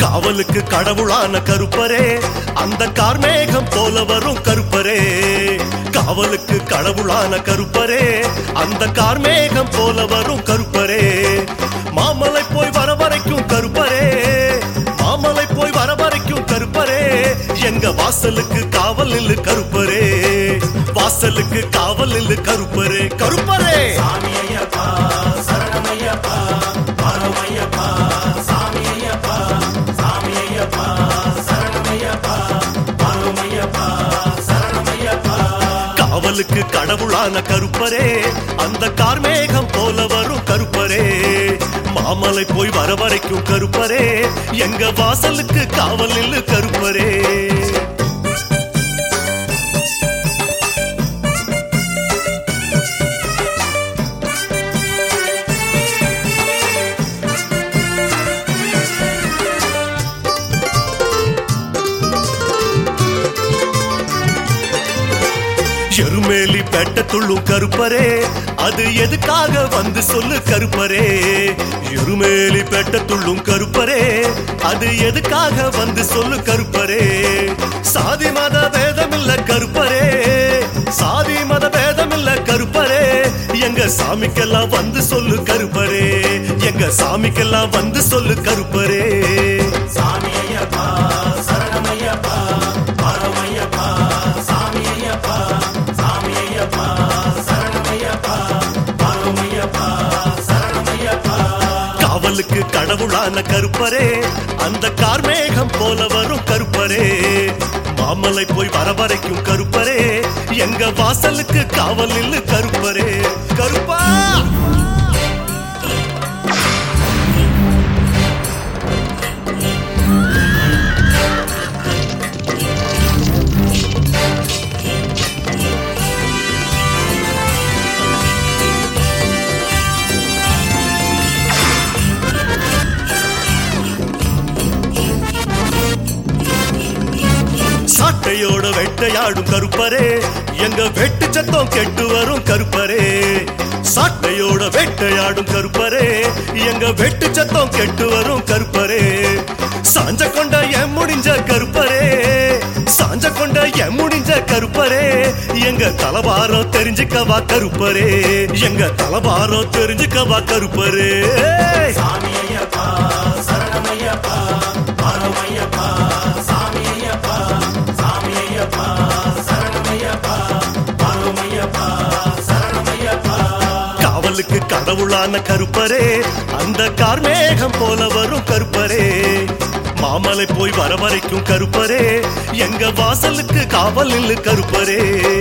காவலுக்கு கடவுளான கருப்பரே அந்த கார்மேகம் போல வரும் கருப்பரே காவலுக்கு கடவுளான கருப்பரே அந்த கார்மேகம் போல வரும் கருப்பரே மாமலை போய் வர வரைக்கும் கருப்பரே மாமலை போய் வர வரைக்கும் கருப்பரே எங்க வாசலுக்கு காவல் நில்லு கருப்பரே வாசலுக்கு காவல் நில்லு கருப்பரே கருப்பரே சாமியப்பா சரணமையப்பா பரமையப்பா சாமியப்பா சாமியப்பா சரணமையப்பா பரமையப்பா சரணமையப்பா காவலுக்கு கடவுளான கருப்பரே அந்த கார்மேகம் போல வரும் கருப்பரே மாமலை போய் வர வரைக்கும் கருப்பரே எங்க வாசலுக்கு காவல் நில்லு கருப்பரே எருமேலி பெட்ட துள்ளும் கருப்பரே அது எதுக்காக வந்து சொல்லு கருப்பரே எருமேலி பெட்ட துள்ளும் கருப்பரே அது எதுக்காக வந்து சொல்லு கருப்பரே சாதி மத பேதமில்ல கருப்பரே சாதி மத பேதமில்ல கருப்பரே எங்க சாமிக்கெல்லாம் வந்து சொல்லு கருப்பரே எங்க சாமிக்கெல்லாம் வந்து சொல்லு கருப்பரே சாமியப்பா சரணமையப்பா பரமையப்பா சாமியப்பா சாமியப்பா சரணமையப்பா பரமையப்பா சரணமையப்பா காவலுக்கு கடவுளான கருப்பரே அந்த கார்மேகம் போல வரும் கருப்பரே மாமலை போய் வர வரைக்கும் கருப்பரே எங்க வாசலுக்கு காவல் நில்லு கருப்பரே கருப்பா சாட்டையோட வெட்டையாடும் கருப்பரே எங்க வெட்டு சத்தம் கெட்டு வரும் கருப்பரே சாட்டையோட வேட்டையாடும் கருப்பரே எங்க வெட்டு சத்தம் கெட்டு வரும் கருப்பரே சாஞ்ச கொண்ட எம் முடிஞ்ச கருப்பரே சாஞ்ச கொண்ட எம் முடிஞ்ச கருப்பரே எங்க தலபாரம் தெரிஞ்சுக்கவா கருப்பரே எங்க தலபாரம் தெரிஞ்சுக்கவா கருப்பரே சாமியப்பா சரணமையப்பா பரமையப்பா சாமியப்பா சாமியப்பா சரணமையப்பா பரமையப்பா சரணமையப்பா காவலுக்கு கடவுளான கருப்பரே அந்த கார்மேகம் போல வரும் கருப்பரே மாமலை போய் வர வரைக்கும் கருப்பரே எங்க வாசலுக்கு காவல் நில்லு கருப்பரே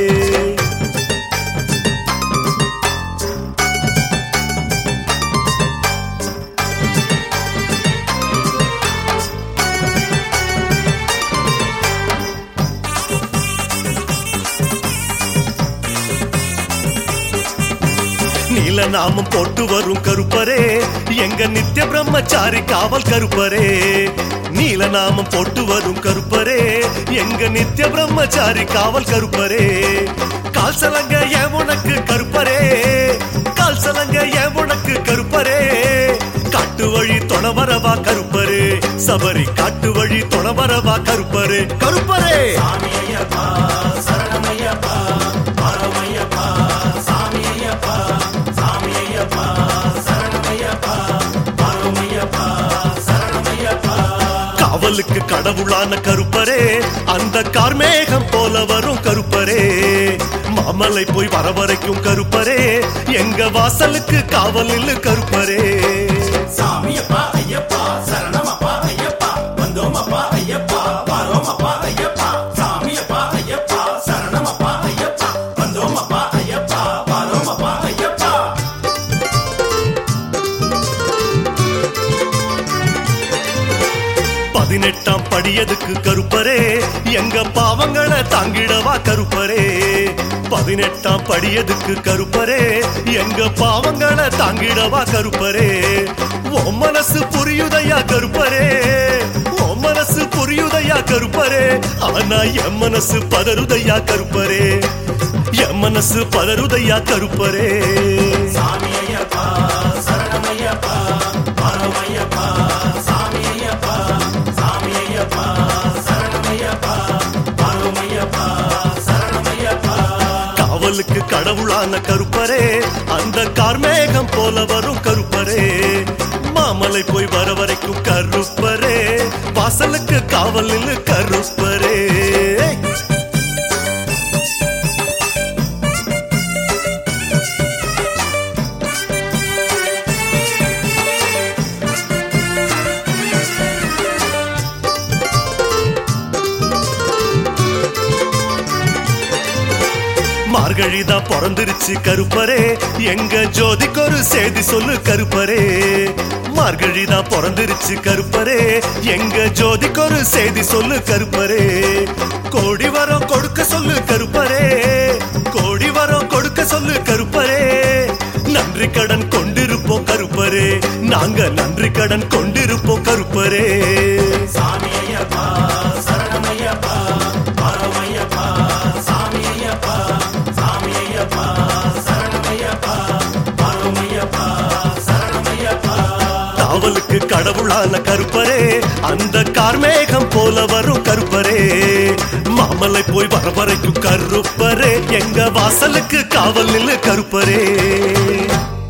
நீல நாமம் போட்டு வரும் கருப்பரே எங்க நித்திய பிரம்மச்சாரி காவல் கருப்பரே நீல நாமம் போட்டு வரும் கருப்பரே எங்க நித்திய பிரம்மச்சாரி காவல் கருப்பரே கால் சலங்க ஏன் உனக்கு கருப்பரே கால் சலங்க ஏன் உனக்கு கருப்பரே காட்டு வழி தொணவரவா கருப்பரே சபரி காட்டு வழி தொணவரவா கருப்பரே கருப்பரே சாமியப்பா சரணமையப்பா பரமையப்பா சாமியப்பா சாமியப்பா சரணமையப்பா பரமையப்பா சரணமையப்பா காவலுக்கு கடவுளான கருப்பரே அந்த கார்மேகம் போல வரும் கருப்பரே மாமலை போய் வர வரைக்கும் கருப்பரே எங்க வாசலுக்கு காவல் நில்லு கருப்பரே சாமியப்பா ஐயப்பா சரணமப்பா ஐயப்பா வந்தோமப்பா ஐயப்பா பரோமப்பா ஐயப்பா சாமியப்பா ஐயப்பா சரணமப்பா ஐயப்பா வந்தோமப்பா ஐயப்பா பரோமப்பா ஐயப்பா பதினெட்டாம் படியதுக்கு கருப்பரே எங்க பாவங்களை தாங்கிடவா கருப்பரே பதினெட்டாம் படியதுக்கு கருப்பரே எங்க பாவங்களை தாங்கிடவா கருப்பரே ஓ மனசு புரியுதையா கருப்பரே ஓ மனசு புரியுதையா கருப்பரே ஆனா என் மனசு பதறுதையா கருப்பரே என் மனசு பதறுதையா கருப்பரே சாமியப்பா சரணமையப்பா பரமையப்பா சாமியப்பா கடவுளான கருப்பரே அந்த கார்மேகம் போல வரும் கருப்பரே மாமலை போய் வர வரைக்கும் கருப்பரே வாசலுக்கு காவல் நில்லு கருப்பரே மார்கழிதான் பிறந்துருச்சு கருப்பரே எங்க ஜோதிக்கு ஒரு செய்தி சொல்லு கருப்பரே மார்கழிதான் பிறந்துருச்சு கருப்பரே எங்க ஜோதிக்கு ஒரு செய்தி சொல்லு கருப்பரே கோடி வரம் கொடுக்க சொல்லு கருப்பரே கோடி வரம் கொடுக்க சொல்லு கருப்பரே நன்றி கடன் கொண்டிருப்போம் கருப்பரே நாங்க நன்றி கடன் கொண்டிருப்போம் கருப்பரே சாமி ஐயப்பா சரணம் ஐயப்பா வரோம் ஐயப்பா சாமி ஐயப்பா சாமி ஐயப்பா சரணம் ஐயப்பா வரோம் ஐயப்பா சரணம் ஐயப்பா காவலுக்கு கடவுளான கருப்பரே அந்த கார்மேகம் போல வரும் கருப்பரே மாமலை போய் வர வரைக்கும் கருப்பரே எங்க வாசலுக்கு காவல் நில்லு கருப்பரே